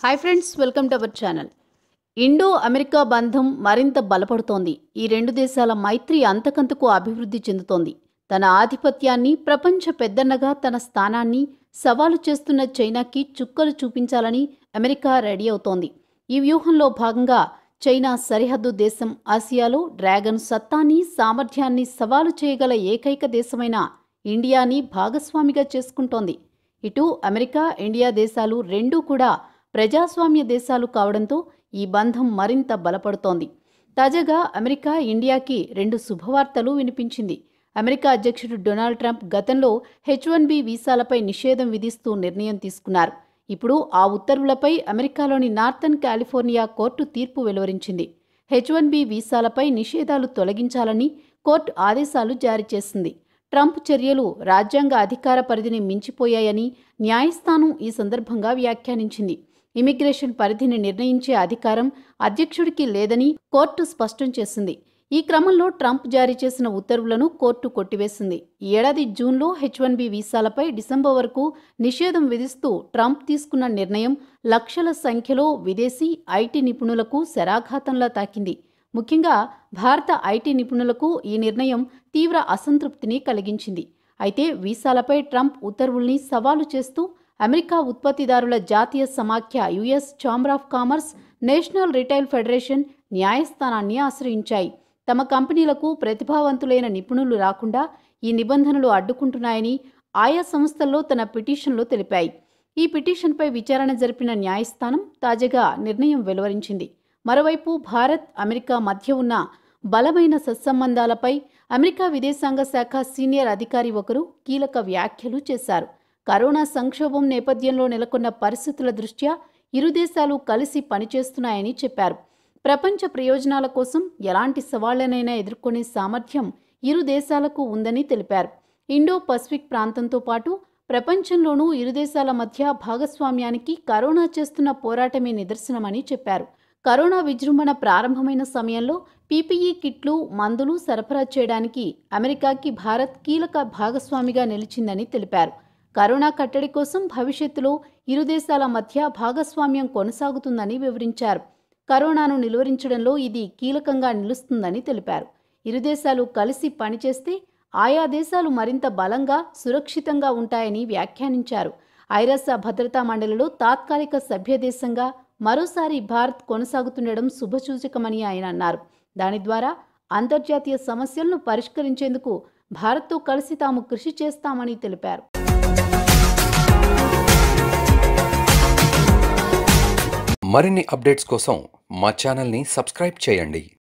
hi friends welcome to our channel Indo America బంధం మరింత బలపడుతోంది ఈ రెండు దేశాల మైత్రి అంతకంతకు అభివృద్ధి చెందుతోంది తన ఆధిపత్యాన్ని ప్రపంచ పెద్దన్నగా తన స్థానాన్ని సవాలు చేస్తున్న చైనాకి చుక్కలు చూపించాలని అమెరికా రెడీ అవుతోంది ఈ వ్యూహంలో భాగంగా చైనా సరిహద్దు దేశం ఆసియాలో డ్రాగన్ సత్తాని సామర్థ్యాన్ని సవాలు చేయగల ఏకైక దేశమైన ఇండియాని భాగస్వామిగా చేసుకుంటోంది ఇటు అమెరికా ఇండియా దేశాలు రెండూ కూడా ప్రజాస్వామ్య దేశాలు కావడంతో ఈ బంధం మరింత బలపడుతోంది తాజాగా అమెరికా ఇండియాకి రెండు శుభవార్తలు వినిపించింది అమెరికా అధ్యక్షుడు డొనాల్డ్ ట్రంప్ గతంలో హెచ్ వన్ బి వీసాలపై నిషేధం విధిస్తూ నిర్ణయం తీసుకున్నారు ఇప్పుడు ఆ ఉత్తర్వులపై అమెరికాలోని నార్థన్ కాలిఫోర్నియా కోర్టు తీర్పు వెలువరించింది హెచ్ వన్ బి వీసాలపై నిషేధాలు తొలగించాలని కోర్టు ఆదేశాలు జారీ చేసింది ట్రంప్ చర్యలు రాజ్యాంగ అధికార పరిధిని మించిపోయాయని న్యాయస్థానం ఈ సందర్భంగా వ్యాఖ్యానించింది ఇమిగ్రేషన్ పరిధిని నిర్ణయించే అధికారం అధ్యక్షుడికి లేదని కోర్టు స్పష్టం చేసింది ఈ క్రమంలో ట్రంప్ జారీ చేసిన ఉత్తర్వులను కోర్టు కొట్టివేసింది ఈ ఏడాది జూన్లో హెచ్ వన్ బి వీసాలపై డిసెంబర్ వరకు నిషేధం విధిస్తూ ట్రంప్ తీసుకున్న నిర్ణయం లక్షల సంఖ్యలో విదేశీ ఐటీ నిపుణులకు శరాఘాతంలా తాకింది ముఖ్యంగా భారత ఐటీ నిపుణులకు ఈ నిర్ణయం తీవ్ర అసంతృప్తిని కలిగించింది అయితే వీసాలపై ట్రంప్ ఉత్తర్వుల్ని సవాలు చేస్తూ అమెరికా ఉత్పత్తిదారుల జాతీయ సమాఖ్య US chamber of commerce national retail federation న్యాయస్థానాన్ని ఆశ్రయించాయి తమ కంపెనీలకు ప్రతిభావంతులైన నిపుణులు రాకుండా ఈ నిబంధనలు అడ్డుకుంటున్నాయని ఆయా సంస్థల్లో తన పిటిషన్లో తెలిపాయి ఈ పిటిషన్పై విచారణ జరిపిన న్యాయస్థానం తాజాగా నిర్ణయం వెలువరించింది మరోవైపు భారత్ అమెరికా మధ్య ఉన్న బలమైన సత్సంబంధాలపై అమెరికా విదేశాంగ శాఖ సీనియర్ అధికారి ఒకరు కీలక వ్యాఖ్యలు చేశారు కరోనా సంక్షోభం నేపథ్యంలో నెలకొన్న పరిస్థితుల దృష్ట్యా ఇరు దేశాలు కలిసి పనిచేస్తున్నాయని చెప్పారు ప్రపంచ ప్రయోజనాల కోసం ఎలాంటి సవాళ్లనైనా ఎదుర్కొనే సామర్థ్యం ఇరు దేశాలకు ఉందని తెలిపారు ఇండో పసిఫిక్ ప్రాంతంతో పాటు ప్రపంచంలోనూ ఇరు దేశాల మధ్య భాగస్వామ్యానికి కరోనా చేస్తున్న పోరాటమే నిదర్శనమని చెప్పారు కరోనా విజృంభణ ప్రారంభమైన సమయంలో పీపీఈ కిట్లు మందులు సరఫరా చేయడానికి అమెరికాకి భారత్ కీలక భాగస్వామిగా నిలిచిందని తెలిపారు కరోనా కట్టడి కోసం భవిష్యత్తులో ఇరు దేశాల మధ్య భాగస్వామ్యం కొనసాగుతుందని వివరించారు కరోనాను నిలువరించడంలో ఇది కీలకంగా నిలుస్తుందని తెలిపారు ఇరు దేశాలు కలిసి పనిచేస్తే ఆయా దేశాలు మరింత బలంగా సురక్షితంగా ఉంటాయని వ్యాఖ్యానించారు ఐరాస భద్రతా మండలిలో తాత్కాలిక సభ్యదేశంగా మరోసారి భారత్ కొనసాగుతుండడం శుభసూచకమని ఆయన అన్నారు దాని ద్వారా అంతర్జాతీయ సమస్యలను పరిష్కరించేందుకు భారత్తో కలిసి తాము కృషి చేస్తామని తెలిపారు మరిన్ని అప్డేట్స్ కోసం మా ఛానల్ని సబ్స్క్రైబ్ చేయండి